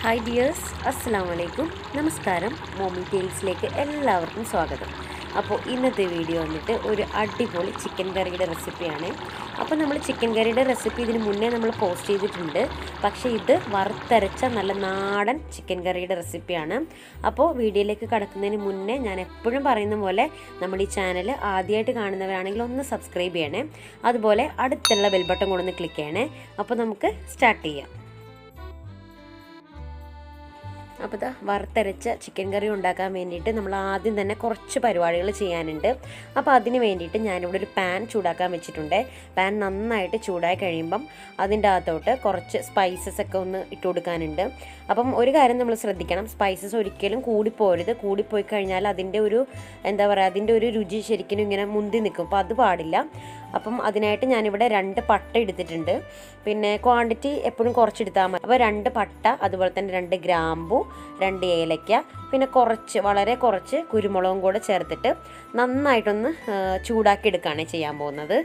hi dears അസ്സാം വലൈക്കും നമസ്കാരം മോമി ടെയിൽസിലേക്ക് എല്ലാവർക്കും സ്വാഗതം അപ്പോൾ ഇന്നത്തെ വീഡിയോ വന്നിട്ട് ഒരു അടിപൊളി ചിക്കൻ കറിയുടെ റെസിപ്പിയാണ് അപ്പോൾ നമ്മൾ ചിക്കൻ കറിയുടെ റെസിപ്പി ഇതിന് മുന്നേ നമ്മൾ പോസ്റ്റ് ചെയ്തിട്ടുണ്ട് പക്ഷേ ഇത് വറുത്തരച്ച നല്ല നാടൻ ചിക്കൻ കറിയുടെ റെസിപ്പിയാണ് അപ്പോൾ വീഡിയോയിലേക്ക് കടക്കുന്നതിന് മുന്നേ ഞാൻ എപ്പോഴും പറയുന്ന പോലെ നമ്മുടെ ഈ ചാനൽ ആദ്യമായിട്ട് കാണുന്നവരാണെങ്കിൽ ഒന്ന് സബ്സ്ക്രൈബ് ചെയ്യണേ അതുപോലെ അടുത്തുള്ള ബെൽ ബട്ടൺ കൂടെ ഒന്ന് ക്ലിക്ക് ചെയ്യണേ അപ്പോൾ നമുക്ക് സ്റ്റാർട്ട് ചെയ്യാം അപ്പോൾ ഇതാ വറുത്തരച്ച ചിക്കൻ കറി ഉണ്ടാക്കാൻ വേണ്ടിയിട്ട് നമ്മൾ ആദ്യം തന്നെ കുറച്ച് പരിപാടികൾ ചെയ്യാനുണ്ട് അപ്പോൾ അതിന് വേണ്ടിയിട്ട് ഞാനിവിടെ ഒരു പാൻ ചൂടാക്കാൻ വെച്ചിട്ടുണ്ട് പാൻ നന്നായിട്ട് ചൂടായി കഴിയുമ്പം അതിൻ്റെ അകത്തോട്ട് കുറച്ച് സ്പൈസസ് ഒക്കെ ഒന്ന് ഇട്ട് കൊടുക്കാനുണ്ട് അപ്പം ഒരു കാര്യം നമ്മൾ ശ്രദ്ധിക്കണം സ്പൈസസ് ഒരിക്കലും കൂടിപ്പോരുത് കൂടിപ്പോയി കഴിഞ്ഞാൽ അതിൻ്റെ ഒരു എന്താ പറയുക അതിൻ്റെ ഒരു രുചി ശരിക്കും ഇങ്ങനെ മുന്തി നിൽക്കും അപ്പോൾ അത് പാടില്ല അപ്പം അതിനായിട്ട് ഞാനിവിടെ രണ്ട് പട്ട എടുത്തിട്ടുണ്ട് പിന്നെ ക്വാണ്ടിറ്റി എപ്പോഴും കുറച്ചെടുത്താൽ മതി അപ്പോൾ രണ്ട് പട്ട അതുപോലെ തന്നെ രണ്ട് ഗ്രാമ്പു രണ്ട് ഏലയ്ക്ക പിന്നെ കുറച്ച് വളരെ കുറച്ച് കുരുമുളകും കൂടെ ചേർത്തിട്ട് നന്നായിട്ടൊന്ന് ചൂടാക്കി എടുക്കുകയാണ് ചെയ്യാൻ പോകുന്നത്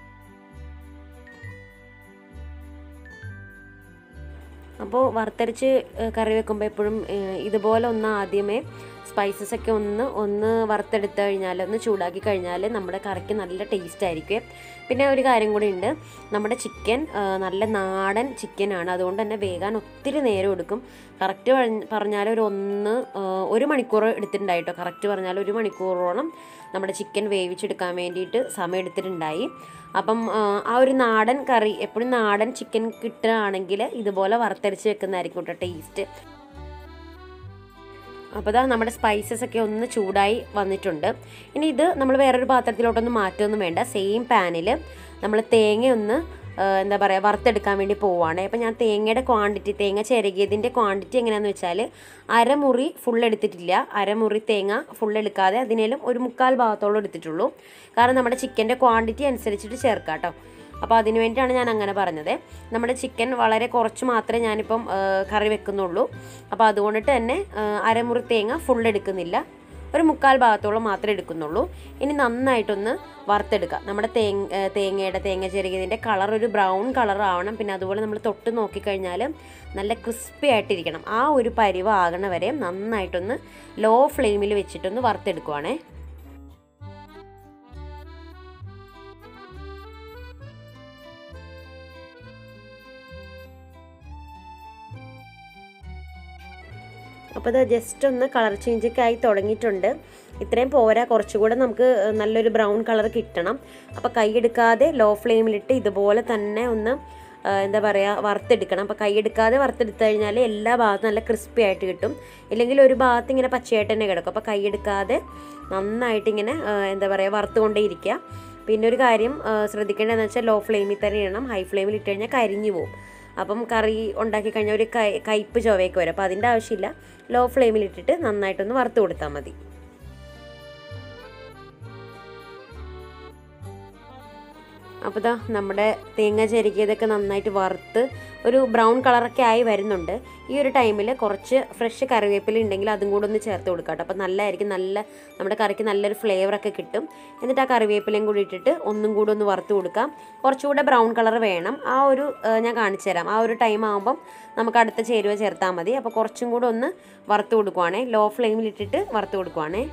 അപ്പോൾ വറുത്തരച്ച് കറി വെക്കുമ്പോൾ എപ്പോഴും ഇതുപോലെ ഒന്ന് ആദ്യമേ സ്പൈസസ് ഒക്കെ ഒന്ന് ഒന്ന് വറുത്തെടുത്ത് കഴിഞ്ഞാൽ ഒന്ന് ചൂടാക്കി കഴിഞ്ഞാൽ നമ്മുടെ കറിക്ക് നല്ല ടേസ്റ്റ് ആയിരിക്കും പിന്നെ ഒരു കാര്യം കൂടി ഉണ്ട് നമ്മുടെ ചിക്കൻ നല്ല നാടൻ ചിക്കനാണ് അതുകൊണ്ട് തന്നെ വേകാൻ ഒത്തിരി നേരം എടുക്കും കറക്റ്റ് പറഞ്ഞാൽ ഒരു ഒന്ന് ഒരു മണിക്കൂർ എടുത്തിട്ടുണ്ടായിട്ടോ കറക്റ്റ് പറഞ്ഞാൽ ഒരു മണിക്കൂറോളം നമ്മുടെ ചിക്കൻ വേവിച്ചെടുക്കാൻ വേണ്ടിയിട്ട് സമയം എടുത്തിട്ടുണ്ടായി അപ്പം ആ ഒരു നാടൻ കറി എപ്പോഴും നാടൻ ചിക്കൻ കിട്ടുകയാണെങ്കിൽ ഇതുപോലെ വറുത്തരച്ച് വെക്കുന്നതായിരിക്കും കേട്ടോ ടേസ്റ്റ് അപ്പോൾ ഇതാ നമ്മുടെ സ്പൈസസ് ഒക്കെ ഒന്ന് ചൂടായി വന്നിട്ടുണ്ട് ഇനി ഇത് നമ്മൾ വേറൊരു പാത്രത്തിലോട്ടൊന്നും മാറ്റമൊന്നും വേണ്ട സെയിം പാനിൽ നമ്മൾ തേങ്ങ ഒന്ന് എന്താ പറയുക വറുത്തെടുക്കാൻ വേണ്ടി പോവുകയാണ് അപ്പോൾ ഞാൻ തേങ്ങയുടെ ക്വാണ്ടിറ്റി തേങ്ങ ചിരകിയതിൻ്റെ ക്വാണ്ടിറ്റി എങ്ങനെയാണെന്ന് വെച്ചാൽ അരമുറി ഫുൾ എടുത്തിട്ടില്ല അരമുറി തേങ്ങ ഫുൾ എടുക്കാതെ അതിനേലും ഒരു മുക്കാൽ ഭാഗത്തോളം എടുത്തിട്ടുള്ളൂ കാരണം നമ്മുടെ ചിക്കൻ്റെ ക്വാണ്ടിറ്റി അനുസരിച്ചിട്ട് ചേർക്കാം കേട്ടോ അപ്പോൾ അതിന് വേണ്ടിയിട്ടാണ് ഞാൻ അങ്ങനെ പറഞ്ഞത് നമ്മുടെ ചിക്കൻ വളരെ കുറച്ച് മാത്രമേ ഞാനിപ്പം കറി വെക്കുന്നുള്ളൂ അപ്പോൾ അതുകൊണ്ടിട്ട് തന്നെ അരമുറി തേങ്ങ ഫുൾ എടുക്കുന്നില്ല ഒരു മുക്കാൽ ഭാഗത്തോളം മാത്രമേ എടുക്കുന്നുള്ളൂ ഇനി നന്നായിട്ടൊന്ന് വറുത്തെടുക്കുക നമ്മുടെ തേങ്ങ തേങ്ങയുടെ തേങ്ങ ചെറുകിയതിൻ്റെ കളർ ഒരു ബ്രൗൺ കളർ ആവണം പിന്നെ അതുപോലെ നമ്മൾ തൊട്ട് നോക്കിക്കഴിഞ്ഞാൽ നല്ല ക്രിസ്പി ആയിട്ടിരിക്കണം ആ ഒരു പരിവ് ആകണ വരെ നന്നായിട്ടൊന്ന് ലോ ഫ്ലെയിമിൽ വെച്ചിട്ടൊന്ന് വറുത്തെടുക്കുവാണേ അപ്പോൾ ഇത് ജസ്റ്റ് ഒന്ന് കളർ ചേഞ്ചൊക്കെ ആയി തുടങ്ങിയിട്ടുണ്ട് ഇത്രയും പോരാ കുറച്ചുകൂടെ നമുക്ക് നല്ലൊരു ബ്രൗൺ കളർ കിട്ടണം അപ്പോൾ കൈയെടുക്കാതെ ലോ ഫ്ലെയിമിലിട്ട് ഇതുപോലെ തന്നെ ഒന്ന് എന്താ പറയുക വറുത്തെടുക്കണം അപ്പോൾ കൈയെടുക്കാതെ വറുത്തെടുത്ത് കഴിഞ്ഞാൽ എല്ലാ ഭാഗത്തും നല്ല ക്രിസ്പി ആയിട്ട് കിട്ടും ഇല്ലെങ്കിൽ ഒരു ഭാഗത്ത് ഇങ്ങനെ പച്ചയായിട്ട് തന്നെ കിടക്കും അപ്പോൾ കൈയെടുക്കാതെ നന്നായിട്ട് ഇങ്ങനെ എന്താ പറയുക വറുത്തുകൊണ്ടേ ഇരിക്കുക പിന്നെ ഒരു കാര്യം ശ്രദ്ധിക്കേണ്ടതെന്ന് വെച്ചാൽ ലോ ഫ്ലെയിമിൽ തന്നെ ഇടണം ഹൈ ഫ്ലെയിമിൽ ഇട്ട് കഴിഞ്ഞാൽ കരിഞ്ഞു പോകും അപ്പം കറി ഉണ്ടാക്കി കഴിഞ്ഞാൽ ഒരു കൈ കയ്പ്പ് ചൊവയൊക്കെ വരും അപ്പോൾ അതിൻ്റെ ആവശ്യമില്ല ലോ ഫ്ലെയിമിൽ ഇട്ടിട്ട് നന്നായിട്ടൊന്ന് വറുത്ത് കൊടുത്താൽ മതി അപ്പോൾ ഇതാ നമ്മുടെ തേങ്ങ ചെരുക്കിയതൊക്കെ നന്നായിട്ട് വറുത്ത് ഒരു ബ്രൗൺ കളറൊക്കെ ആയി വരുന്നുണ്ട് ഈ ഒരു ടൈമിൽ കുറച്ച് ഫ്രഷ് കറിവേപ്പില ഉണ്ടെങ്കിൽ അതും കൂടെ ഒന്ന് ചേർത്ത് കൊടുക്കാം കേട്ടോ അപ്പോൾ നല്ലതായിരിക്കും നല്ല നമ്മുടെ കറിക്ക് നല്ലൊരു ഫ്ലേവറൊക്കെ കിട്ടും എന്നിട്ട് ആ കറിവേപ്പിലയും കൂടി ഇട്ടിട്ട് ഒന്നും കൂടെ ഒന്ന് വറുത്ത് കൊടുക്കാം കുറച്ചുകൂടെ ബ്രൗൺ കളർ വേണം ആ ഒരു ഞാൻ കാണിച്ചു തരാം ആ ഒരു ടൈം ആകുമ്പം നമുക്ക് അടുത്ത ചേരുവ ചേർത്താൽ മതി അപ്പോൾ കുറച്ചും കൂടെ ഒന്ന് വറുത്ത് കൊടുക്കുവാണേ ലോ ഫ്ലെയിമിൽ ഇട്ടിട്ട് വറുത്ത് കൊടുക്കുവാണേ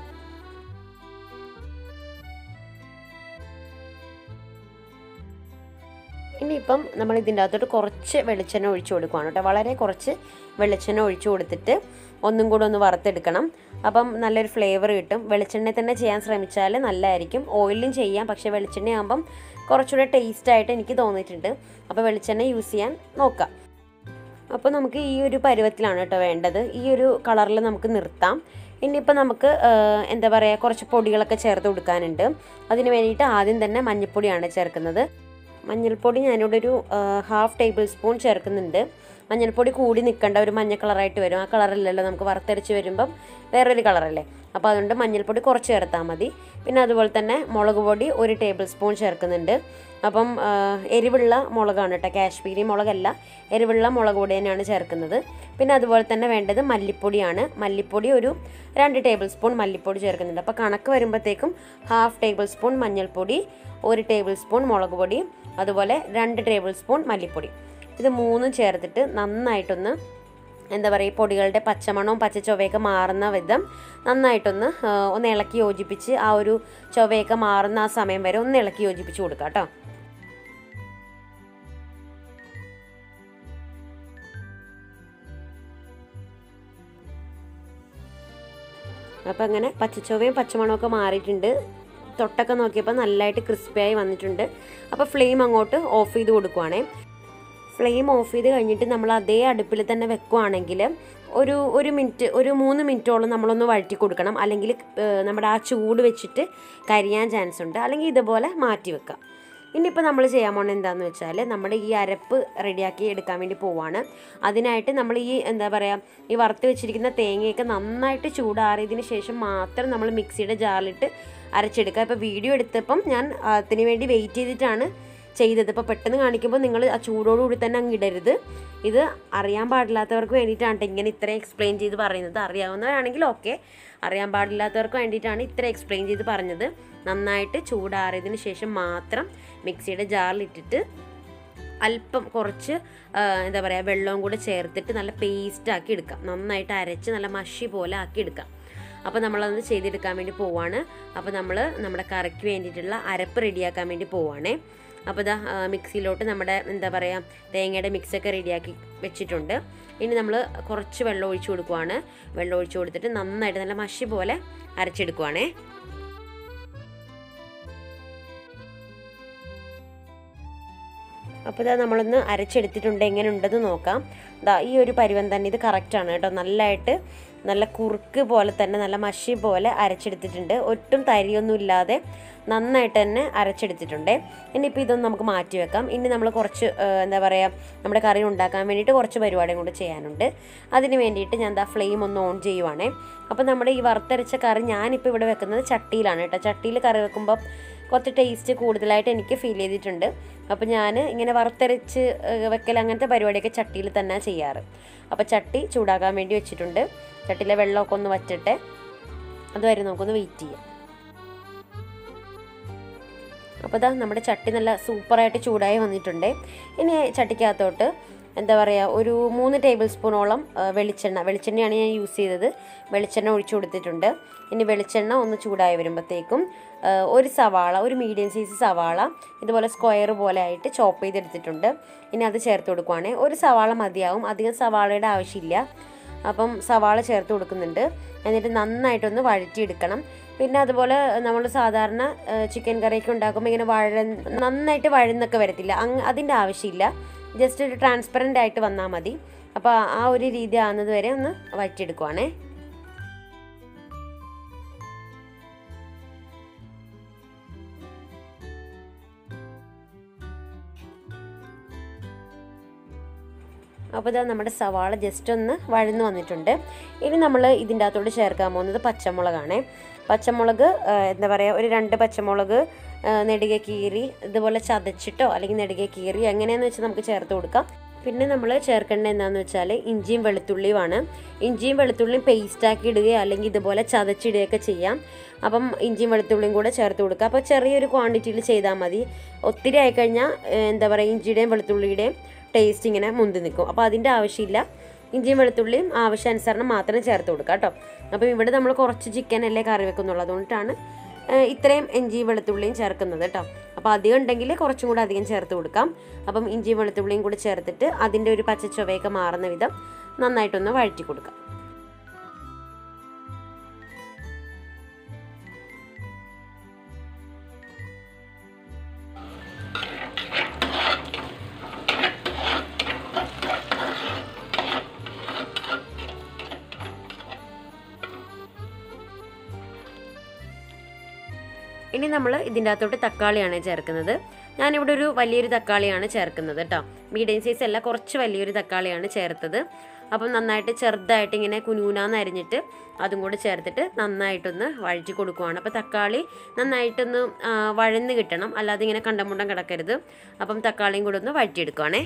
ഇനിയിപ്പം നമ്മൾ ഇതിൻ്റെ അകത്തോട്ട് കുറച്ച് വെളിച്ചെണ്ണ ഒഴിച്ചു കൊടുക്കുകയാണ് കേട്ടോ വളരെ കുറച്ച് വെളിച്ചെണ്ണ ഒഴിച്ചു കൊടുത്തിട്ട് ഒന്നും കൂടെ ഒന്ന് വറുത്തെടുക്കണം അപ്പം നല്ലൊരു ഫ്ലേവർ കിട്ടും വെളിച്ചെണ്ണ തന്നെ ചെയ്യാൻ ശ്രമിച്ചാൽ നല്ലതായിരിക്കും ഓയിലും ചെയ്യാം പക്ഷേ വെളിച്ചെണ്ണ ആകുമ്പം കുറച്ചുകൂടെ ടേസ്റ്റ് ആയിട്ട് എനിക്ക് തോന്നിയിട്ടുണ്ട് അപ്പോൾ വെളിച്ചെണ്ണ യൂസ് ചെയ്യാൻ നോക്കാം അപ്പോൾ നമുക്ക് ഈ ഒരു പരുവത്തിലാണ് കേട്ടോ വേണ്ടത് ഈ ഒരു കളറിൽ നമുക്ക് നിർത്താം ഇനിയിപ്പോൾ നമുക്ക് എന്താ പറയുക കുറച്ച് പൊടികളൊക്കെ ചേർത്ത് കൊടുക്കാനുണ്ട് അതിന് വേണ്ടിയിട്ട് ആദ്യം തന്നെ മഞ്ഞൾപ്പൊടിയാണ് ചേർക്കുന്നത് മഞ്ഞൾപ്പൊടി ഞാനിവിടെ ഒരു ഹാഫ് ടേബിൾ സ്പൂൺ ചേർക്കുന്നുണ്ട് മഞ്ഞൾപ്പൊടി കൂടി നിൽക്കേണ്ട ഒരു മഞ്ഞ കളറായിട്ട് വരും ആ കളറല്ലല്ലോ നമുക്ക് വറുത്തരച്ച് വരുമ്പം വേറൊരു കളറല്ലേ അപ്പോൾ അതുകൊണ്ട് മഞ്ഞൾപ്പൊടി കുറച്ച് ചേർത്താൽ മതി പിന്നെ അതുപോലെ തന്നെ മുളക് പൊടി ഒരു ടേബിൾ സ്പൂൺ ചേർക്കുന്നുണ്ട് അപ്പം എരിവുള്ള മുളകാണ് കേട്ടോ കാശ്മീരി മുളകല്ല എരിവുള്ള മുളക് പൊടി തന്നെയാണ് ചേർക്കുന്നത് പിന്നെ അതുപോലെ തന്നെ വേണ്ടത് മല്ലിപ്പൊടിയാണ് മല്ലിപ്പൊടി ഒരു രണ്ട് ടേബിൾ സ്പൂൺ മല്ലിപ്പൊടി ചേർക്കുന്നുണ്ട് അപ്പോൾ കണക്ക് വരുമ്പോഴത്തേക്കും ഹാഫ് ടേബിൾ സ്പൂൺ മഞ്ഞൾപ്പൊടി ഒരു ടേബിൾ സ്പൂൺ മുളക് പൊടി അതുപോലെ രണ്ട് ടേബിൾ സ്പൂൺ മല്ലിപ്പൊടി ഇത് മൂന്നും ചേർത്തിട്ട് നന്നായിട്ടൊന്ന് എന്താ പറയുക ഈ പൊടികളുടെ പച്ചമണവും പച്ച ചൊവയൊക്കെ മാറുന്ന വിധം നന്നായിട്ടൊന്ന് ആ, ഒന്ന് ഇളക്കി യോജിപ്പിച്ച് ആ ഒരു ചൊവയൊക്കെ മാറുന്ന ആ സമയം വരെ ഒന്ന് ഇളക്കി യോജിപ്പിച്ച് കൊടുക്കുക കേട്ടോ അപ്പോൾ അങ്ങനെ പച്ചച്ചൊവയും പച്ചമണമൊക്കെ മാറിയിട്ടുണ്ട് തൊട്ടൊക്കെ നോക്കിയപ്പോൾ നല്ലതായിട്ട് ക്രിസ്പിയായി വന്നിട്ടുണ്ട് അപ്പോൾ ഫ്ലെയിം അങ്ങോട്ട് ഓഫ് ചെയ്ത് കൊടുക്കുവാണേ ഫ്ലെയിം ഓഫ് ചെയ്ത് കഴിഞ്ഞിട്ട് നമ്മൾ അതേ അടുപ്പിൽ തന്നെ വെക്കുവാണെങ്കിൽ ഒരു ഒരു മിനിറ്റ് ഒരു മൂന്ന് മിനിറ്റോളം നമ്മളൊന്ന് വഴറ്റി കൊടുക്കണം അല്ലെങ്കിൽ ഏഹ്, നമ്മുടെ ആ ചൂട് വെച്ചിട്ട് കരിയാൻ ചാൻസ് ഉണ്ട് അല്ലെങ്കിൽ ഇതുപോലെ മാറ്റി വെക്കാം ഇനിയിപ്പോൾ നമ്മൾ ചെയ്യാൻ പോകുന്നത് എന്താണെന്ന് വെച്ചാൽ നമ്മുടെ ഈ അരപ്പ് റെഡിയാക്കി എടുക്കാൻ വേണ്ടി പോവാണ് അതിനായിട്ട് നമ്മൾ ഈ എന്താ പറയുക ഈ വറുത്ത് വെച്ചിരിക്കുന്ന തേങ്ങയൊക്കെ നന്നായിട്ട് ചൂടാറിയതിന് ശേഷം മാത്രം നമ്മൾ മിക്സിയുടെ ജാറിലിട്ട് അരച്ചെടുക്കുക ഇപ്പോൾ വീഡിയോ എടുത്തപ്പം ഞാൻ അതിന് വേണ്ടി വെയിറ്റ് ചെയ്തിട്ടാണ് ചെയ്തത് ഇപ്പോൾ പെട്ടെന്ന് കാണിക്കുമ്പോൾ നിങ്ങൾ ആ ചൂടോടുകൂടി തന്നെ അങ്ങ് ഇടരുത് ഇത് അറിയാൻ പാടില്ലാത്തവർക്ക് വേണ്ടിയിട്ടാണ് ട്ടോ ഇങ്ങനെ ഇത്ര എക്സ്പ്ലെയിൻ ചെയ്ത് പറയുന്നത് അറിയാവുന്നവരാണെങ്കിൽ ഓക്കെ അറിയാൻ പാടില്ലാത്തവർക്ക് വേണ്ടിയിട്ടാണ് ഇത്ര എക്സ്പ്ലെയിൻ ചെയ്ത് പറഞ്ഞത് നന്നായിട്ട് ചൂടാറിയതിന് ശേഷം മാത്രം മിക്സിയുടെ ജാറിലിട്ടിട്ട് അല്പം കുറച്ച് ആ, എന്താ പറയുക വെള്ളവും കൂടെ ചേർത്തിട്ട് നല്ല പേസ്റ്റ് ആക്കി എടുക്കാം നന്നായിട്ട് അരച്ച് നല്ല മഷി പോലെ ആക്കി എടുക്കാം അപ്പോൾ നമ്മളത് ചെയ്തെടുക്കാൻ വേണ്ടി പോവാണ് അപ്പോൾ നമ്മൾ നമ്മുടെ കറിക്ക് വേണ്ടിയിട്ടുള്ള അരപ്പ് റെഡിയാക്കാൻ വേണ്ടി പോവാണേ അപ്പോൾ ഇതാ ആ, മിക്സിയിലോട്ട് നമ്മുടെ എന്താ പറയുക തേങ്ങയുടെ മിക്സൊക്കെ റെഡിയാക്കി വെച്ചിട്ടുണ്ട് ഇനി നമ്മൾ കുറച്ച് വെള്ളം ഒഴിച്ച് കൊടുക്കുവാണ് വെള്ളം ഒഴിച്ച് കൊടുത്തിട്ട് നന്നായിട്ട് നല്ല മഷി പോലെ അരച്ചെടുക്കുവാണേ അപ്പോൾ ഇതാ നമ്മളൊന്ന് അരച്ചെടുത്തിട്ടുണ്ട് എങ്ങനെ ഉണ്ടെന്ന് നോക്കാം ദാ ഈ ഒരു പരുവം തന്നെ ഇത് കറക്റ്റാണ് കേട്ടോ നല്ലതായിട്ട് നല്ല കുറുക്ക് പോലെ തന്നെ നല്ല മഷി പോലെ അരച്ചെടുത്തിട്ടുണ്ട് ഒട്ടും തരിയൊന്നും ഇല്ലാതെ നന്നായിട്ട് തന്നെ അരച്ചെടുത്തിട്ടുണ്ട് ഇനിയിപ്പോൾ ഇതൊന്ന് നമുക്ക് മാറ്റി വെക്കാം ഇനി നമ്മൾ കുറച്ച് ആ, എന്താ പറയുക നമ്മുടെ കറി ഉണ്ടാക്കാൻ വേണ്ടിയിട്ട് കുറച്ച് പരിപാടിയും കൂടെ ചെയ്യാനുണ്ട് അതിന് വേണ്ടിയിട്ട് ഞാൻ ദാ ഫ്ലെയിം ഒന്ന് ഓൺ ചെയ്യുവാണേ അപ്പോൾ നമ്മുടെ ഈ വറുത്തരച്ച കറി ഞാനിപ്പോൾ ഇവിടെ വെക്കുന്നത് ചട്ടിയിലാണ് കേട്ടോ ചട്ടിയിൽ കറി വെക്കുമ്പോൾ കുറച്ച് ടേസ്റ്റ് കൂടുതലായിട്ട് എനിക്ക് ഫീൽ ചെയ്തിട്ടുണ്ട് അപ്പോൾ ഞാൻ ഇങ്ങനെ വറുത്തരച്ച് ഏഹ്, വെക്കൽ അങ്ങനത്തെ പരിപാടിയൊക്കെ ചട്ടിയിൽ തന്നെ ചെയ്യാറ് അപ്പോൾ ചട്ടി ചൂടാക്കാൻ വേണ്ടി വെച്ചിട്ടുണ്ട് ചട്ടിയിലെ വെള്ളമൊക്കെ ഒന്ന് വറ്റട്ടെ അതുവരെ നമുക്കൊന്ന് വെയിറ്റ് ചെയ്യാം അപ്പോൾ ഇതാ നമ്മുടെ ചട്ടി നല്ല സൂപ്പറായിട്ട് ചൂടായി വന്നിട്ടുണ്ട് ഇനി ചട്ടിക്കകത്തോട്ട് എന്താ പറയുക ഒരു മൂന്ന് ടേബിൾ സ്പൂണോളം ആ, വെളിച്ചെണ്ണ വെളിച്ചെണ്ണയാണ് ഞാൻ യൂസ് ചെയ്തത് വെളിച്ചെണ്ണ ഒഴിച്ചു കൊടുത്തിട്ടുണ്ട് ഇനി വെളിച്ചെണ്ണ ഒന്ന് ചൂടായി വരുമ്പോഴത്തേക്കും ആ, ഒരു സവാള ഒരു മീഡിയം സൈസ് സവാള ഇതുപോലെ സ്ക്വയർ പോലെ ആയിട്ട് ചോപ്പ് ചെയ്തെടുത്തിട്ടുണ്ട് ഇനി അത് ചേർത്ത് കൊടുക്കുവാണേ ഒരു സവാള മതിയാവും അധികം സവാളയുടെ ആവശ്യമില്ല അപ്പം സവാള ചേർത്ത് കൊടുക്കുന്നുണ്ട് എന്നിട്ട് നന്നായിട്ടൊന്ന് വഴറ്റിയെടുക്കണം പിന്നെ അതുപോലെ നമ്മൾ സാധാരണ ചിക്കൻ കറിയൊക്കെ ഉണ്ടാക്കുമ്പോൾ ഇങ്ങനെ വഴ നന്നായിട്ട് വഴന്നൊക്കെ വരത്തില്ല അങ്ങ് അതിൻ്റെ ആവശ്യമില്ല ജസ്റ്റ് ഒരു ട്രാൻസ്പെറൻ്റ് ആയിട്ട് വന്നാൽ മതി അപ്പോൾ ആ ഒരു രീതി ആകുന്നത് വരെ ഒന്ന് വഴറ്റിയെടുക്കുവാണേ അപ്പോൾ ഇതാ നമ്മുടെ സവാള ജസ്റ്റ് ഒന്ന് വഴന്ന് വന്നിട്ടുണ്ട് ഇനി നമ്മൾ ഇതിൻ്റെ അകത്തോട്ട് ചേർക്കാൻ പോകുന്നത് പച്ചമുളകാണ് പച്ചമുളക് ആ, എന്താ പറയുക ഒരു രണ്ട് പച്ചമുളക് ആ, നെടുകെ കീറി ഇതുപോലെ ചതച്ചിട്ടോ അല്ലെങ്കിൽ നെടുകെ കീറി എങ്ങനെയാന്ന് വെച്ചാൽ നമുക്ക് ചേർത്ത് കൊടുക്കാം പിന്നെ നമ്മൾ ചേർക്കേണ്ടത് എന്താണെന്ന് വെച്ചാൽ ഇഞ്ചിയും വെളുത്തുള്ളിയുമാണ് ഇഞ്ചിയും വെളുത്തുള്ളിയും പേസ്റ്റാക്കി ഇടുകയോ അല്ലെങ്കിൽ ഇതുപോലെ ചതച്ചിടുകയൊക്കെ ചെയ്യാം അപ്പം ഇഞ്ചിയും വെളുത്തുള്ളിയും കൂടെ ചേർത്ത് കൊടുക്കുക അപ്പോൾ ചെറിയൊരു ക്വാണ്ടിറ്റിയിൽ ചെയ്താൽ മതി ഒത്തിരി ആയിക്കഴിഞ്ഞാൽ ഏഹ്, എന്താ പറയുക ഇഞ്ചിയുടെയും വെളുത്തുള്ളിയുടെയും ടേസ്റ്റ് ഇങ്ങനെ മുന്തി നിൽക്കും അപ്പോൾ അതിൻ്റെ ആവശ്യമില്ല ഇഞ്ചിയും വെളുത്തുള്ളിയും ആവശ്യാനുസരണം മാത്രം ചേർത്ത് കൊടുക്കുക കേട്ടോ അപ്പം ഇവിടെ നമ്മൾ കുറച്ച് ചിക്കൻ അല്ലേ കറി വെക്കുന്നുള്ളൂ അതുകൊണ്ടിട്ടാണ് ഏഹ്, ഇത്രയും ഇഞ്ചിയും വെളുത്തുള്ളിയും ചേർക്കുന്നത് കേട്ടോ അപ്പോൾ അധികം ഉണ്ടെങ്കിൽ കുറച്ചും കൂടെ അധികം ചേർത്ത് കൊടുക്കാം അപ്പം ഇഞ്ചിയും വെളുത്തുള്ളിയും കൂടി ചേർത്തിട്ട് അതിൻ്റെ ഒരു പച്ച ചൊവയൊക്കെ മാറുന്ന വിധം നന്നായിട്ടൊന്ന് വഴറ്റി കൊടുക്കാം ഇനി നമ്മൾ ഇതിൻ്റെ അകത്തോട്ട് തക്കാളിയാണ് ചേർക്കുന്നത് ഞാനിവിടെ ഒരു വലിയൊരു തക്കാളിയാണ് ചേർക്കുന്നത് കേട്ടോ മീഡിയം സൈസ് അല്ല കുറച്ച് വലിയൊരു തക്കാളിയാണ് ചേർത്തത് അപ്പം നന്നായിട്ട് ചെറുതായിട്ട് ഇങ്ങനെ കുനൂനാന്ന് അരിഞ്ഞിട്ട് അതും കൂടെ ചേർത്തിട്ട് നന്നായിട്ടൊന്ന് വഴറ്റി കൊടുക്കുവാണ് അപ്പോൾ തക്കാളി നന്നായിട്ടൊന്ന് ആ, വഴന്ന് കിട്ടണം അല്ലാതെ ഇങ്ങനെ കണ്ടമുണ്ടം കിടക്കരുത് അപ്പം തക്കാളിയും കൂടെ ഒന്ന് വഴറ്റിയെടുക്കുവാണേ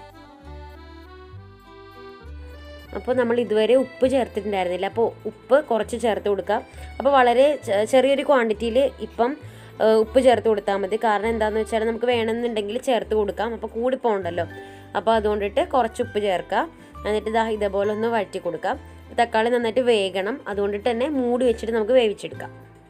അപ്പോൾ നമ്മൾ ഇതുവരെ ഉപ്പ് ചേർത്തിട്ടുണ്ടായിരുന്നില്ല അപ്പോൾ ഉപ്പ് കുറച്ച് ചേർത്ത് കൊടുക്കാം അപ്പോൾ വളരെ ചെ- ചെറിയൊരു ക്വാണ്ടിറ്റിയിൽ ഇപ്പം ആ, ഉപ്പ് ചേർത്ത് കൊടുത്താൽ മതി കാരണം എന്താണെന്ന് വെച്ചാൽ നമുക്ക് വേണമെന്നുണ്ടെങ്കിൽ ചേർത്ത് കൊടുക്കാം അപ്പോൾ കൂടി പോകണ്ടല്ലോ അപ്പോൾ അതുകൊണ്ടിട്ട് കുറച്ച് ഉപ്പ് ചേർക്കുക എന്നിട്ട് ഇതാ ഇതേപോലെ ഒന്ന് വഴറ്റി കൊടുക്കാം തക്കാളി നന്നായിട്ട് വേകണം അതുകൊണ്ടിട്ട് തന്നെ മൂടി വെച്ചിട്ട് നമുക്ക് വേവിച്ചെടുക്കാം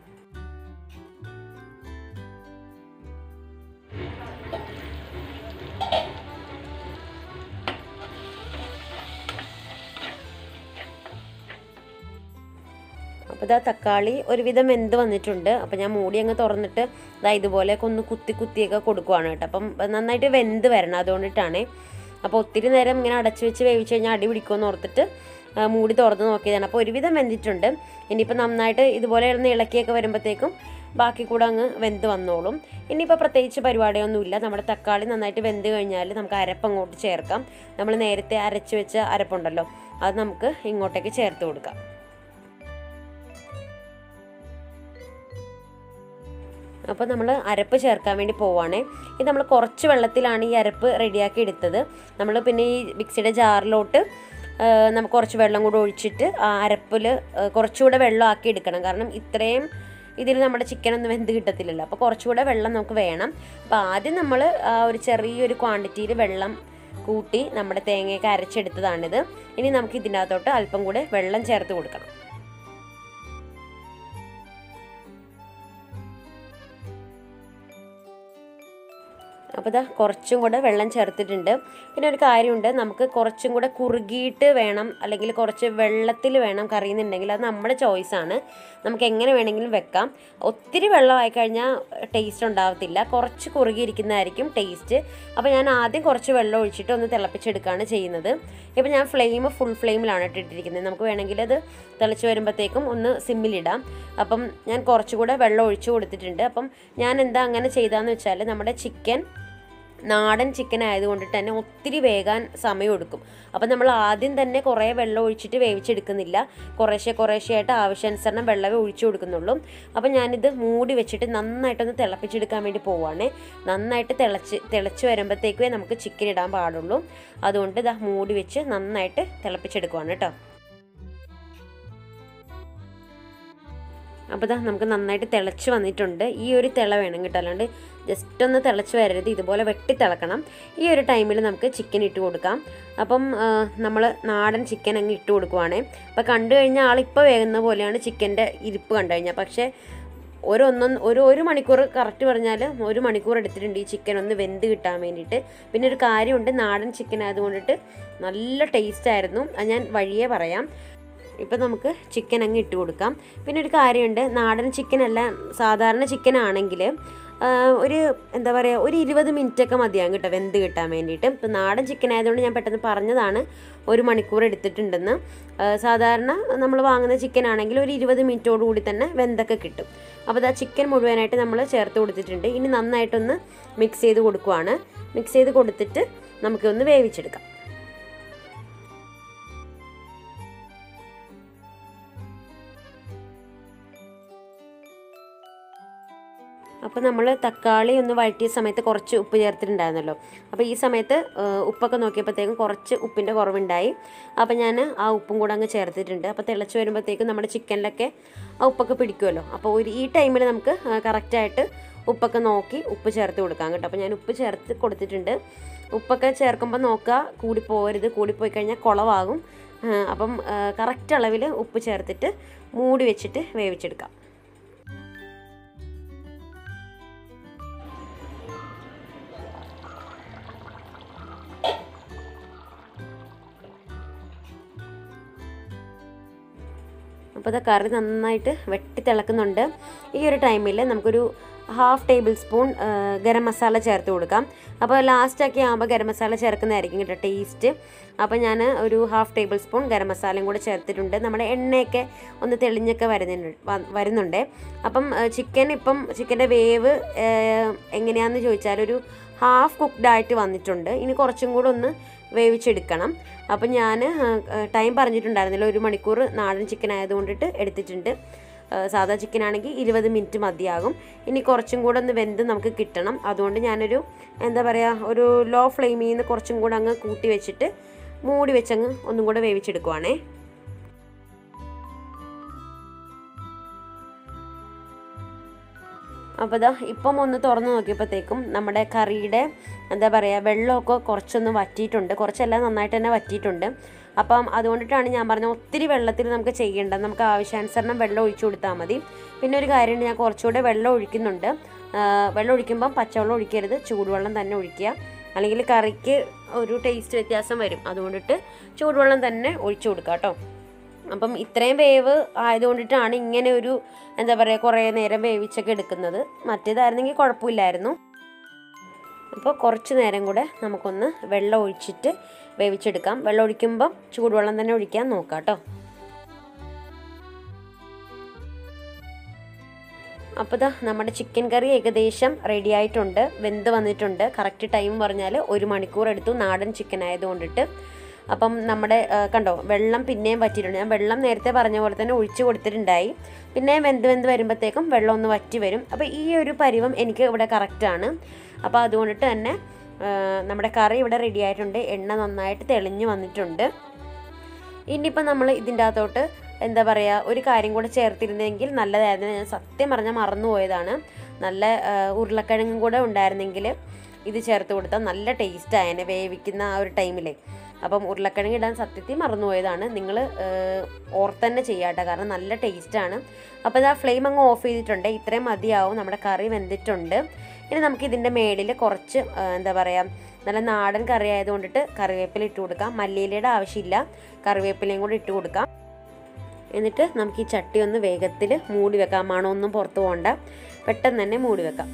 അപ്പോൾ ഇതാ തക്കാളി ഒരുവിധം വെന്ത് വന്നിട്ടുണ്ട് അപ്പോൾ ഞാൻ മൂടി അങ്ങ് തുറന്നിട്ട് ഇതാ ഇതുപോലെയൊക്കെ ഒന്ന് കുത്തി കുത്തിയൊക്കെ കൊടുക്കുവാണ് കേട്ടോ അപ്പം നന്നായിട്ട് വെന്ത് വരണം അതുകൊണ്ടിട്ടാണ് അപ്പോൾ ഒത്തിരി നേരം ഇങ്ങനെ അടച്ചു വെച്ച് വേവിച്ച് കഴിഞ്ഞാൽ അടി പിടിക്കുമെന്ന് ഓർത്തിട്ട് ആ, മൂടി തുറന്ന് നോക്കിയതാണ് അപ്പോൾ ഒരുവിധം വെന്തിട്ടുണ്ട് ഇനിയിപ്പോൾ നന്നായിട്ട് ഇതുപോലെ ഇളന്ന് ഇളക്കിയൊക്കെ വരുമ്പോഴത്തേക്കും ബാക്കി കൂടെ അങ്ങ് വെന്ത് വന്നോളും ഇനിയിപ്പോൾ പ്രത്യേകിച്ച് പരിപാടിയൊന്നുമില്ല നമ്മുടെ തക്കാളി നന്നായിട്ട് വെന്ത് കഴിഞ്ഞാൽ നമുക്ക് അരപ്പ് അങ്ങോട്ട് ചേർക്കാം നമ്മൾ നേരത്തെ അരച്ച് വെച്ച അരപ്പുണ്ടല്ലോ അത് നമുക്ക് ഇങ്ങോട്ടേക്ക് ചേർത്ത് കൊടുക്കാം അപ്പോൾ നമ്മൾ അരപ്പ് ചേർക്കാൻ വേണ്ടി പോവാണേ ഇത് നമ്മൾ കുറച്ച് വെള്ളത്തിലാണ് ഈ അരപ്പ് റെഡിയാക്കി എടുത്തത് നമ്മൾ പിന്നെ ഈ മിക്സിയുടെ ജാറിലോട്ട് ആ, നമുക്ക് കുറച്ച് വെള്ളം കൂടെ ഒഴിച്ചിട്ട് ആ അരപ്പിൽ കുറച്ചുകൂടെ വെള്ളം ആക്കി എടുക്കണം കാരണം ഇത്രയും ഇതിൽ നമ്മുടെ ചിക്കൻ ഒന്നും വെന്ത് കിട്ടത്തില്ലല്ലോ അപ്പോൾ കുറച്ചുകൂടെ വെള്ളം നമുക്ക് വേണം അപ്പോൾ ആദ്യം നമ്മൾ ഒരു ചെറിയൊരു ക്വാണ്ടിറ്റിയിൽ വെള്ളം കൂട്ടി നമ്മുടെ തേങ്ങയൊക്കെ അരച്ചെടുത്തതാണിത് ഇനി നമുക്ക് ഇതിനകത്തോട്ട് അല്പം കൂടെ വെള്ളം ചേർത്ത് കൊടുക്കണം അപ്പോൾ ഇതാ കുറച്ചും കൂടെ വെള്ളം ചേർത്തിട്ടുണ്ട് പിന്നെ ഒരു കാര്യമുണ്ട് നമുക്ക് കുറച്ചും കൂടെ കുറുകിയിട്ട് വേണം അല്ലെങ്കിൽ കുറച്ച് വെള്ളത്തിൽ വേണം കറി എന്നുണ്ടെങ്കിൽ അത് നമ്മുടെ ചോയ്സാണ് നമുക്ക് എങ്ങനെ വേണമെങ്കിലും വെക്കാം ഒത്തിരി വെള്ളമായി കഴിഞ്ഞാൽ ടേസ്റ്റ് ഉണ്ടാവത്തില്ല കുറച്ച് കുറുകിയിരിക്കുന്നതായിരിക്കും ടേസ്റ്റ് അപ്പോൾ ഞാൻ ആദ്യം കുറച്ച് വെള്ളം ഒഴിച്ചിട്ട് ഒന്ന് തിളപ്പിച്ചെടുക്കുകയാണ് ചെയ്യുന്നത് ഇപ്പോൾ ഞാൻ ഫ്ലെയിം ഫുൾ ഫ്ലെയിമിലാണ് ഇട്ടിട്ടിരിക്കുന്നത് നമുക്ക് വേണമെങ്കിൽ അത് തിളച്ച് വരുമ്പോഴത്തേക്കും ഒന്ന് സിമ്മിലിടാം അപ്പം ഞാൻ കുറച്ചുകൂടെ വെള്ളം ഒഴിച്ചു കൊടുത്തിട്ടുണ്ട് അപ്പം ഞാൻ എന്താ അങ്ങനെ ചെയ്താന്ന് വെച്ചാൽ നമ്മുടെ ചിക്കൻ നാടൻ ചിക്കൻ ആയതുകൊണ്ടിട്ട് തന്നെ ഒത്തിരി വേകാൻ സമയമെടുക്കും അപ്പം നമ്മൾ ആദ്യം തന്നെ കുറേ വെള്ളം ഒഴിച്ചിട്ട് വേവിച്ചെടുക്കുന്നില്ല കുറേശ്ശെ കുറേശ്ശെ ആയിട്ട് ആവശ്യാനുസരണം വെള്ളമേ ഒഴിച്ചു കൊടുക്കുന്നുള്ളൂ അപ്പം ഞാനിത് മൂടി വെച്ചിട്ട് നന്നായിട്ടൊന്ന് തിളപ്പിച്ചെടുക്കാൻ വേണ്ടി പോവുകയാണേ നന്നായിട്ട് തിളച്ച് തിളച്ച് വരുമ്പോഴത്തേക്കേ നമുക്ക് ചിക്കൻ ഇടാൻ പാടുള്ളൂ അതുകൊണ്ട് ഇതാ മൂടി വെച്ച് നന്നായിട്ട് തിളപ്പിച്ചെടുക്കുവാണ് കേട്ടോ അപ്പോൾ ഇതാ നമുക്ക് നന്നായിട്ട് തിളച്ച് വന്നിട്ടുണ്ട് ഈ ഒരു തിള വേണം കേട്ടോ അല്ലാണ്ട് ജസ്റ്റ് ഒന്ന് തിളച്ച് വരരുത് ഇതുപോലെ വെട്ടി തിളക്കണം ഈ ഒരു ടൈമിൽ നമുക്ക് ചിക്കൻ ഇട്ട് കൊടുക്കാം അപ്പം നമ്മൾ നാടൻ ചിക്കൻ അങ്ങ് ഇട്ട് കൊടുക്കുവാണേ അപ്പോൾ കണ്ടു കഴിഞ്ഞാൽ ആളിപ്പോൾ വേകുന്ന പോലെയാണ് ചിക്കൻ്റെ ഇരിപ്പ് കണ്ടു കഴിഞ്ഞാൽ പക്ഷേ ഒരു ഒന്നൊന്ന് ഒരു ഒരു മണിക്കൂർ കറക്റ്റ് പറഞ്ഞാൽ ഒരു മണിക്കൂർ എടുത്തിട്ടുണ്ട് ഈ ചിക്കൻ ഒന്ന് വെന്ത് കിട്ടാൻ വേണ്ടിയിട്ട് പിന്നെ ഒരു കാര്യമുണ്ട് നാടൻ ചിക്കൻ ആയതുകൊണ്ടിട്ട് നല്ല ടേസ്റ്റ് ആയിരുന്നു അത് ഞാൻ വഴിയേ പറയാം ഇപ്പം നമുക്ക് ചിക്കൻ അങ്ങ് ഇട്ട് കൊടുക്കാം പിന്നെ ഒരു കാര്യമുണ്ട് നാടൻ ചിക്കൻ അല്ല സാധാരണ ചിക്കൻ ആണെങ്കിൽ ഒരു എന്താ പറയുക ഒരു ഇരുപത് മിനിറ്റൊക്കെ മതിയാകും കേട്ടോ വെന്ത് കിട്ടാൻ വേണ്ടിയിട്ട് ഇപ്പം നാടൻ ചിക്കൻ ആയതുകൊണ്ട് ഞാൻ പെട്ടെന്ന് പറഞ്ഞതാണ് ഒരു മണിക്കൂർ എടുത്തിട്ടുണ്ടെന്ന് ആ, സാധാരണ നമ്മൾ വാങ്ങുന്ന ചിക്കൻ ആണെങ്കിൽ ഒരു ഇരുപത് മിനിറ്റോട് കൂടി തന്നെ വെന്തൊക്കെ കിട്ടും അപ്പോൾ ആ ചിക്കൻ മുഴുവനായിട്ട് നമ്മൾ ചേർത്ത് കൊടുത്തിട്ടുണ്ട് ഇനി നന്നായിട്ടൊന്ന് മിക്സ് ചെയ്ത് കൊടുക്കുവാണ് മിക്സ് ചെയ്ത് കൊടുത്തിട്ട് നമുക്കൊന്ന് വേവിച്ചെടുക്കാം അപ്പോൾ നമ്മൾ തക്കാളി ഒന്ന് വഴറ്റിയ സമയത്ത് കുറച്ച് ഉപ്പ് ചേർത്തിട്ടുണ്ടായിരുന്നല്ലോ അപ്പോൾ ഈ സമയത്ത് ആ, ഉപ്പൊക്കെ നോക്കിയപ്പോഴത്തേക്കും കുറച്ച് ഉപ്പിൻ്റെ കുറവുണ്ടായി അപ്പോൾ ഞാൻ ആ ഉപ്പും കൂടെ അങ്ങ് ചേർത്തിട്ടുണ്ട് അപ്പോൾ തിളച്ച് വരുമ്പോഴത്തേക്കും നമ്മുടെ ചിക്കനിലൊക്കെ ആ ഉപ്പൊക്കെ പിടിക്കുമല്ലോ അപ്പോൾ ഒരു ഈ ടൈമിൽ നമുക്ക് കറക്റ്റായിട്ട് ഉപ്പൊക്കെ നോക്കി ഉപ്പ് ചേർത്ത് കൊടുക്കാം കേട്ടോ അപ്പോൾ ഞാൻ ഉപ്പ് ചേർത്ത് കൊടുത്തിട്ടുണ്ട് ഉപ്പൊക്കെ ചേർക്കുമ്പോൾ നോക്കുക കൂടി പോകരുത് കൂടിപ്പോയി കഴിഞ്ഞാൽ കുളവാകും ആ, അപ്പം കറക്റ്റ് അളവിൽ ഉപ്പ് ചേർത്തിട്ട് മൂടി വെച്ചിട്ട് വേവിച്ചെടുക്കാം അപ്പോൾ ഇത് കറി നന്നായിട്ട് വെട്ടി തിളക്കുന്നുണ്ട് ഈ ഒരു ടൈമിൽ നമുക്കൊരു ഹാഫ് ടേബിൾ സ്പൂൺ ആ, ഗരം മസാല ചേർത്ത് കൊടുക്കാം അപ്പോൾ ലാസ്റ്റൊക്കെ ആകുമ്പോൾ ഗരം മസാല ചേർക്കുന്നതായിരിക്കും കേട്ടോ ടേസ്റ്റ് അപ്പോൾ ഞാൻ ഒരു ഹാഫ് ടേബിൾ സ്പൂൺ ഗരം മസാലയും കൂടെ ചേർത്തിട്ടുണ്ട് നമ്മുടെ എണ്ണയൊക്കെ ഒന്ന് തെളിഞ്ഞൊക്കെ വരുന്നുണ്ട് വ- വരുന്നുണ്ട് അപ്പം ചിക്കൻ ഇപ്പം ചിക്കൻ്റെ വേവ് ആ, എങ്ങനെയാണെന്ന് ചോദിച്ചാൽ ഒരു ഹാഫ് കുക്ക്ഡ് ആയിട്ട് വന്നിട്ടുണ്ട് ഇനി കുറച്ചും കൂടെ ഒന്ന് വേവിച്ചെടുക്കണം അപ്പം ഞാൻ ടൈം പറഞ്ഞിട്ടുണ്ടായിരുന്നില്ല ഒരു മണിക്കൂർ നാടൻ ചിക്കൻ ആയതുകൊണ്ടിട്ട് എടുത്തിട്ടുണ്ട് ആ, സാധാ ചിക്കൻ ആണെങ്കിൽ ഇരുപത് മിനിറ്റ് മതിയാകും ഇനി കുറച്ചും കൂടെ ഒന്ന് വെന്ത് നമുക്ക് കിട്ടണം അതുകൊണ്ട് ഞാനൊരു എന്താ പറയുക ഒരു ലോ ഫ്ലെയിമിൽ നിന്ന് കുറച്ചും കൂടെ അങ്ങ് കൂട്ടി വെച്ചിട്ട് മൂടി വെച്ചങ്ങ് ഒന്നും കൂടെ വേവിച്ചെടുക്കുവാണേ അപ്പോൾ ഇതാ ഇപ്പം ഒന്ന് തുറന്ന് നോക്കിയപ്പോഴത്തേക്കും നമ്മുടെ കറിയുടെ എന്താ പറയുക വെള്ളമൊക്കെ കുറച്ചൊന്ന് വറ്റിയിട്ടുണ്ട് കുറച്ചെല്ലാം നന്നായിട്ട് തന്നെ വറ്റിയിട്ടുണ്ട് അപ്പം അതുകൊണ്ടിട്ടാണ് ഞാൻ പറഞ്ഞത് ഒത്തിരി വെള്ളത്തിൽ നമുക്ക് ചെയ്യേണ്ട നമുക്ക് ആവശ്യാനുസരണം വെള്ളം ഒഴിച്ചു കൊടുത്താൽ മതി പിന്നെ ഒരു കാര്യമുണ്ട് ഞാൻ കുറച്ചുകൂടെ വെള്ളം ഒഴിക്കുന്നുണ്ട് ആ, വെള്ളം ഒഴിക്കുമ്പം പച്ചവെള്ളം ഒഴിക്കരുത് ചൂടുവെള്ളം തന്നെ ഒഴിക്കുക അല്ലെങ്കിൽ കറിക്ക് ഒരു ടേസ്റ്റ് വ്യത്യാസം വരും അതുകൊണ്ടിട്ട് ചൂടുവെള്ളം തന്നെ ഒഴിച്ചു കൊടുക്കുക കേട്ടോ അപ്പം ഇത്രയും വേവ് ആയതുകൊണ്ടിട്ടാണ് ഇങ്ങനെ ഒരു എന്താ പറയുക കുറേ നേരം വേവിച്ചൊക്കെ എടുക്കുന്നത് മറ്റേതായിരുന്നെങ്കിൽ കുഴപ്പമില്ലായിരുന്നു അപ്പോൾ കുറച്ച് നേരം കൂടെ നമുക്കൊന്ന് വെള്ളം ഒഴിച്ചിട്ട് വേവിച്ചെടുക്കാം വെള്ളം ഒഴിക്കുമ്പം ചൂടുവെള്ളം തന്നെ ഒഴിക്കാൻ നോക്കാം കേട്ടോ അപ്പോൾ ദാ നമ്മുടെ ചിക്കൻ കറി ഏകദേശം റെഡി ആയിട്ടുണ്ട് വെന്ത് വന്നിട്ടുണ്ട് കറക്റ്റ് ടൈം പറഞ്ഞാൽ ഒരു മണിക്കൂർ എടുത്തു നാടൻ ചിക്കൻ ആയതുകൊണ്ടിട്ട് അപ്പം നമ്മുടെ ആ, കണ്ടോ വെള്ളം പിന്നെയും വറ്റിയിട്ടുണ്ട് ഞാൻ വെള്ളം നേരത്തെ പറഞ്ഞ പോലെ തന്നെ ഒഴിച്ചു കൊടുത്തിട്ടുണ്ടായി പിന്നെ വെന്ത് വെന്ത് വരുമ്പോഴത്തേക്കും വെള്ളം ഒന്ന് വറ്റി വരും അപ്പോൾ ഈ ഒരു പരിവം എനിക്ക് ഇവിടെ കറക്റ്റാണ് അപ്പോൾ അതുകൊണ്ടിട്ട് തന്നെ ആ, നമ്മുടെ കറി ഇവിടെ റെഡി ആയിട്ടുണ്ട് എണ്ണ നന്നായിട്ട് തെളിഞ്ഞു വന്നിട്ടുണ്ട് ഇനിയിപ്പോൾ നമ്മൾ ഇതിൻ്റെ അകത്തോട്ട് എന്താ പറയുക ഒരു കാര്യം കൂടെ ചേർത്തിരുന്നെങ്കിൽ നല്ലതായിരുന്നു ഞാൻ സത്യം പറഞ്ഞാൽ മറന്നുപോയതാണ് നല്ല ആ, ഉരുളക്കിഴങ്ങും കൂടെ ഉണ്ടായിരുന്നെങ്കിൽ ഇത് ചേർത്ത് കൊടുത്താൽ നല്ല ടേസ്റ്റ് ആയേനെ വേവിക്കുന്ന ആ ഒരു ടൈമിലെ അപ്പം ഉരുളക്കിഴങ്ങ് ഇടാൻ സത്യത്തിൽ മറന്നുപോയതാണ് നിങ്ങൾ ഓർത്തന്നെ ചെയ്യാട്ടോ കാരണം നല്ല ടേസ്റ്റാണ് അപ്പോൾ ഇത് ആ ഫ്ലെയിം അങ്ങ് ഓഫ് ചെയ്തിട്ടുണ്ട് ഇത്രയും മതിയാവും നമ്മുടെ കറി വെന്തിട്ടുണ്ട് ഇനി നമുക്ക് ഇതിൻ്റെ മേളിൽ കുറച്ച് ആ, എന്താ പറയുക നല്ല നാടൻ കറി ആയതുകൊണ്ടിട്ട് കറിവേപ്പില ഇട്ട് കൊടുക്കാം മല്ലിയിലയുടെ ആവശ്യമില്ല കറിവേപ്പിലയും കൂടി ഇട്ട് കൊടുക്കാം എന്നിട്ട് നമുക്ക് ഈ ചട്ടി ഒന്ന് വേഗത്തിൽ മൂടി വെക്കാം മണമൊന്നും പുറത്ത് പോകണ്ട പെട്ടെന്ന് തന്നെ മൂടി വെക്കാം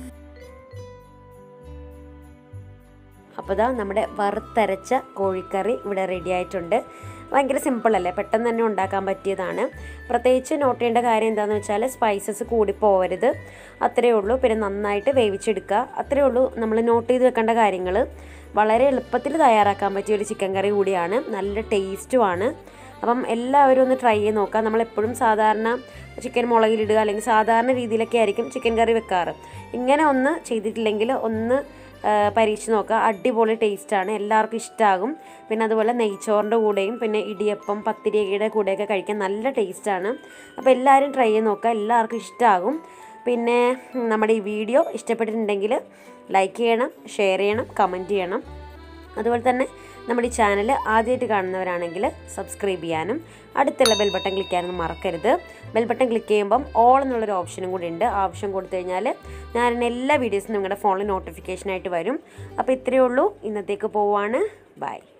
അപ്പോൾ ഇതാ നമ്മുടെ വറുത്തരച്ച കോഴിക്കറി ഇവിടെ റെഡി ആയിട്ടുണ്ട് ഭയങ്കര സിമ്പിളല്ലേ പെട്ടെന്ന് തന്നെ ഉണ്ടാക്കാൻ പറ്റിയതാണ് പ്രത്യേകിച്ച് നോട്ട് ചെയ്യേണ്ട കാര്യം എന്താണെന്ന് വെച്ചാൽ സ്പൈസസ് കൂടി പോവരുത് അത്രയേ ഉള്ളൂ പിന്നെ നന്നായിട്ട് വേവിച്ചെടുക്കുക അത്രയേ ഉള്ളൂ നമ്മൾ നോട്ട് ചെയ്ത് വെക്കേണ്ട കാര്യങ്ങൾ വളരെ എളുപ്പത്തിൽ തയ്യാറാക്കാൻ പറ്റിയ ഒരു ചിക്കൻ കറി കൂടിയാണ് നല്ല ടേസ്റ്റുമാണ് അപ്പം എല്ലാവരും ഒന്ന് ട്രൈ ചെയ്ത് നോക്കാം നമ്മളെപ്പോഴും സാധാരണ ചിക്കൻ മുളകിലിടുക അല്ലെങ്കിൽ സാധാരണ രീതിയിലൊക്കെ ആയിരിക്കും ചിക്കൻ കറി വെക്കാറ് ഇങ്ങനെ ഒന്ന് ചെയ്തിട്ടില്ലെങ്കിൽ ഒന്ന് ആ, പരീക്ഷിച്ച് നോക്കുക അടിപൊളി ടേസ്റ്റാണ് എല്ലാവർക്കും ഇഷ്ടമാകും പിന്നെ അതുപോലെ നെയ്ച്ചോറിൻ്റെ കൂടെയും പിന്നെ ഇടിയപ്പം പത്തിരിയുടെ കൂടെയൊക്കെ കഴിക്കാൻ നല്ല ടേസ്റ്റാണ് അപ്പോൾ എല്ലാവരും ട്രൈ ചെയ്ത് നോക്കുക എല്ലാവർക്കും ഇഷ്ടമാകും പിന്നെ ഉം, നമ്മുടെ ഈ വീഡിയോ ഇഷ്ടപ്പെട്ടിട്ടുണ്ടെങ്കിൽ ലൈക്ക് ചെയ്യണം ഷെയർ ചെയ്യണം കമൻറ്റ് ചെയ്യണം അതുപോലെ തന്നെ നമ്മുടെ ഈ ചാനൽ ആദ്യമായിട്ട് കാണുന്നവരാണെങ്കിൽ സബ്സ്ക്രൈബ് ചെയ്യാനും അടുത്തുള്ള ബെൽ ബട്ടൺ ക്ലിക്ക് ചെയ്യാനൊന്നും മറക്കരുത് ബെൽ ബട്ടൺ ക്ലിക്ക് ചെയ്യുമ്പം ഓൾ എന്നുള്ളൊരു ഓപ്ഷനും കൂടി ഉണ്ട് ആ ഓപ്ഷൻ കൊടുത്തു കഴിഞ്ഞാൽ ഞാൻ എല്ലാ വീഡിയോസും നിങ്ങളുടെ ഫോണിൽ നോട്ടിഫിക്കേഷനായിട്ട് വരും അപ്പോൾ ഇത്രയേ ഉള്ളൂ ഇന്നത്തേക്ക് പോവാണ് ബൈ